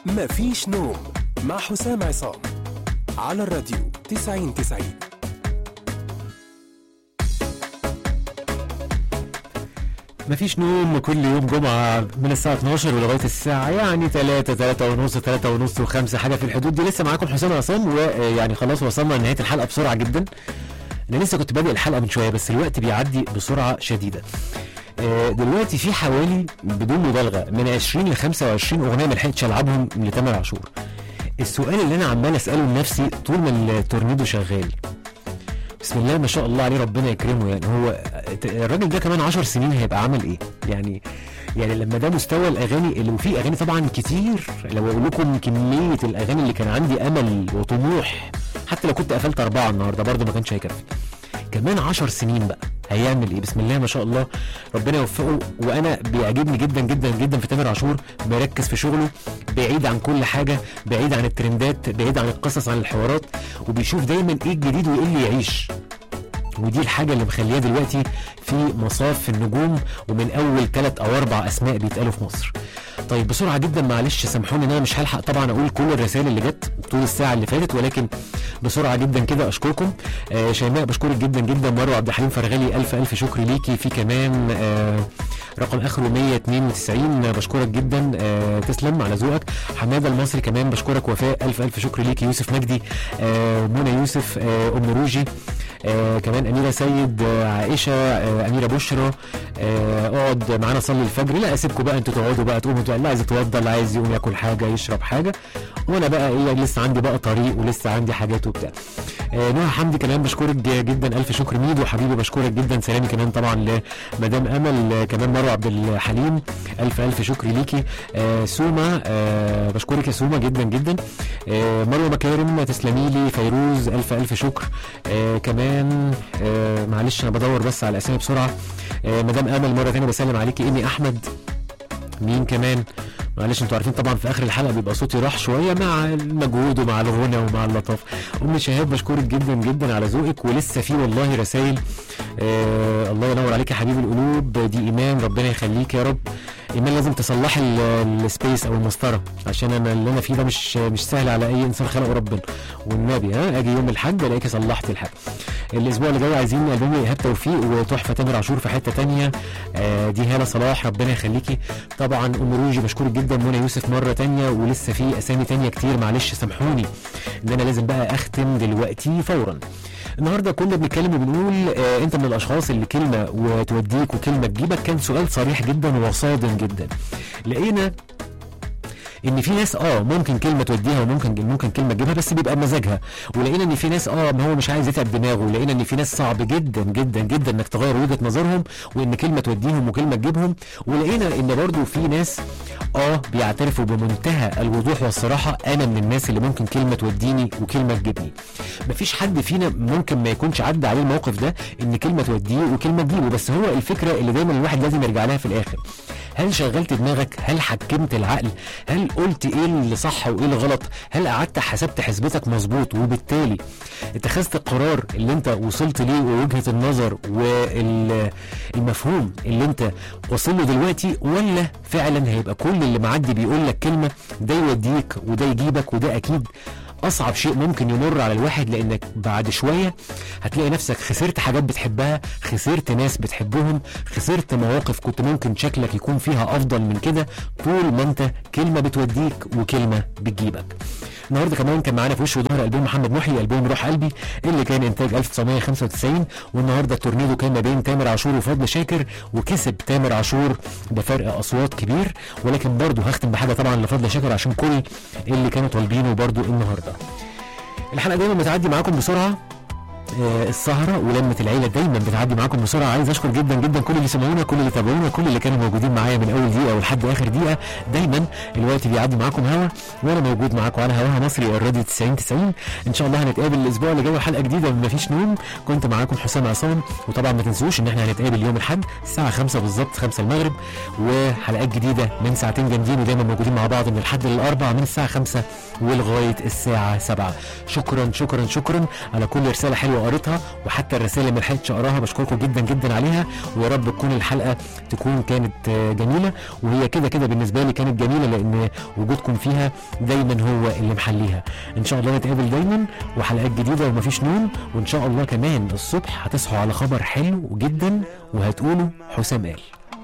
مفيش نوم مع حسام عصام على الراديو 90 90 مفيش نوم كل يوم جمعة من الساعة 12 ولغاية الساعة يعني 3 3 ونص 3 ونص و5 حاجة في الحدود دي لسه معاكم حسام عصام ويعني خلاص وصلنا لنهاية الحلقة بسرعة جدا أنا لسه كنت بادئ الحلقة من شوية بس الوقت بيعدي بسرعة شديدة آه، دلوقتي في حوالي بدون مبالغة من 20 ل 25 أغنية ما لحقتش ألعبهم لتامر عاشور السؤال اللي أنا عمال أسأله لنفسي طول ما التورنيدو شغال بسم الله ما شاء الله عليه ربنا يكرمه يعني هو الراجل ده كمان 10 سنين هيبقى عمل ايه؟ يعني يعني لما ده مستوى الاغاني اللي وفي اغاني طبعا كتير لو اقول لكم كميه الاغاني اللي كان عندي امل وطموح حتى لو كنت قفلت اربعه النهارده برضه ما كانش هيكفي كمان 10 سنين بقى هيعمل ايه بسم الله ما شاء الله ربنا يوفقه وانا بيعجبني جدا جدا جدا في تامر عاشور بيركز في شغله بعيد عن كل حاجه بعيد عن الترندات بعيد عن القصص عن الحوارات وبيشوف دايما ايه الجديد وايه اللي يعيش ودي الحاجه اللي مخليه دلوقتي في مصاف النجوم ومن اول ثلاث او اربع اسماء بيتقالوا في مصر طيب بسرعه جدا معلش سامحوني ان انا مش هلحق طبعا اقول كل الرسائل اللي جت طول الساعه اللي فاتت ولكن بسرعه جدا كده اشكركم آه شيماء بشكرك جدا جدا مروه عبد الحليم فرغلي الف الف شكر ليكي في كمان آه رقم اخره 192 بشكرك جدا آه تسلم على ذوقك حماده المصري كمان بشكرك وفاء الف الف شكر ليكي يوسف مجدي آه منى يوسف آه ام روجي آه كمان اميره سيد آه عائشه آه اميره بشرى آه اقعد معانا صلي الفجر لا اسيبكم بقى انتوا تقعدوا بقى تقوموا تقول اللي عايز يتوضى اللي عايز يقوم ياكل حاجه يشرب حاجه وانا بقى ايه لسه عندي بقى طريق ولسه عندي حاجات وبتاع آه نوح حمدي كمان بشكرك جدا الف شكر ميدو حبيبي بشكرك جدا سلامي كمان طبعا لمدام امل آه كمان مروه عبد الحليم الف الف شكر ليكي آه سوما آه بشكرك يا سوما جدا جدا آه مروه مكارم تسلمي لي فيروز الف الف شكر آه كمان آه معلش انا بدور بس على الاسامي بسرعه آه مدام امل مره ثانيه بسلم عليكي ايمي احمد مين كمان معلش انتوا عارفين طبعا في اخر الحلقه بيبقى صوتي راح شويه مع المجهود ومع الغنى ومع اللطف ام شهاب بشكرك جدا جدا على ذوقك ولسه في والله رسائل آه الله ينور عليك يا حبيب القلوب دي ايمان ربنا يخليك يا رب ايمان لازم تصلحي ال- السبيس او المسطره عشان انا اللي انا فيه ده مش مش سهل على اي انسان خلقه ربنا والنبي ها اجي يوم الحج الاقيكي صلحتي الحاجه الاسبوع اللي جاي عايزين البوم ايهاب توفيق وتحفه تامر عاشور في حته تانية آه دي هاله صلاح ربنا يخليكي طبعا ام روجي بشكرك جدا منى يوسف مره تانية ولسه في اسامي تانية كتير معلش سامحوني ان انا لازم بقى اختم دلوقتي فورا النهارده كنا بنتكلم وبنقول آه انت من الاشخاص اللي كلمه وتوديك وكلمه تجيبك كان سؤال صريح جدا وصادم جدا لقينا ان في ناس اه ممكن كلمه توديها وممكن ممكن كلمه تجيبها بس بيبقى مزاجها ولقينا ان في ناس اه ما هو مش عايز يتعب دماغه ولقينا ان في ناس صعب جدا جدا جدا انك تغير وجهه نظرهم وان كلمه توديهم وكلمه تجيبهم ولقينا ان برضو في ناس اه بيعترفوا بمنتهى الوضوح والصراحه انا من الناس اللي ممكن كلمه توديني وكلمه تجيبني مفيش حد فينا ممكن ما يكونش عدى عليه الموقف ده ان كلمه توديه وكلمه تجيبه بس هو الفكره اللي دايما الواحد لازم يرجع لها في الاخر هل شغلت دماغك هل حكمت العقل هل قلت ايه اللي صح وايه اللي غلط هل قعدت حسبت حسبتك مظبوط وبالتالي اتخذت القرار اللي انت وصلت ليه ووجهه النظر والمفهوم اللي انت واصل له دلوقتي ولا فعلا هيبقى كل اللي معدي بيقول لك كلمه ده يوديك وده يجيبك وده اكيد اصعب شيء ممكن يمر على الواحد لانك بعد شويه هتلاقي نفسك خسرت حاجات بتحبها خسرت ناس بتحبهم خسرت مواقف كنت ممكن شكلك يكون فيها افضل من كده طول ما انت كلمه بتوديك وكلمه بتجيبك النهارده كمان كان معانا في وش وظهر البوم محمد محي البوم روح قلبي اللي كان انتاج 1995 والنهارده التورنيدو كان ما بين تامر عاشور وفضل شاكر وكسب تامر عاشور بفرق اصوات كبير ولكن برضه هختم بحاجه طبعا لفضل شاكر عشان كل اللي كانوا طالبينه برضه النهارده الحلقه دايما بتعدي معاكم بسرعه آه، السهرة ولمة العيلة دايما بتعدي معاكم بسرعة عايز اشكر جدا جدا كل اللي سمعونا كل اللي تابعونا كل اللي كانوا موجودين معايا من اول دقيقة ولحد اخر دقيقة دايما الوقت بيعدي معاكم هوا وانا موجود معاكم على هواها مصري الراديو 90 90 ان شاء الله هنتقابل الاسبوع اللي جاي حلقة جديدة من مفيش نوم كنت معاكم حسام عصام وطبعا ما تنسوش ان احنا هنتقابل يوم الاحد الساعة 5 بالظبط 5 المغرب وحلقات جديدة من ساعتين جامدين ودايما موجودين مع بعض من الحد للاربع من الساعة 5 ولغاية الساعة 7 شكرا شكرا شكرا على كل رسالة حلوة وقريتها وحتى الرسائل اللي ما لحقتش اقراها بشكركم جدا جدا عليها ويا رب تكون الحلقه تكون كانت آه، جميله وهي كده كده بالنسبه لي كانت جميله لان وجودكم فيها دايما هو اللي محليها ان شاء الله نتقابل دايما وحلقات جديده ومفيش نوم وان شاء الله كمان الصبح هتصحوا على خبر حلو جدا وهتقولوا حسام قال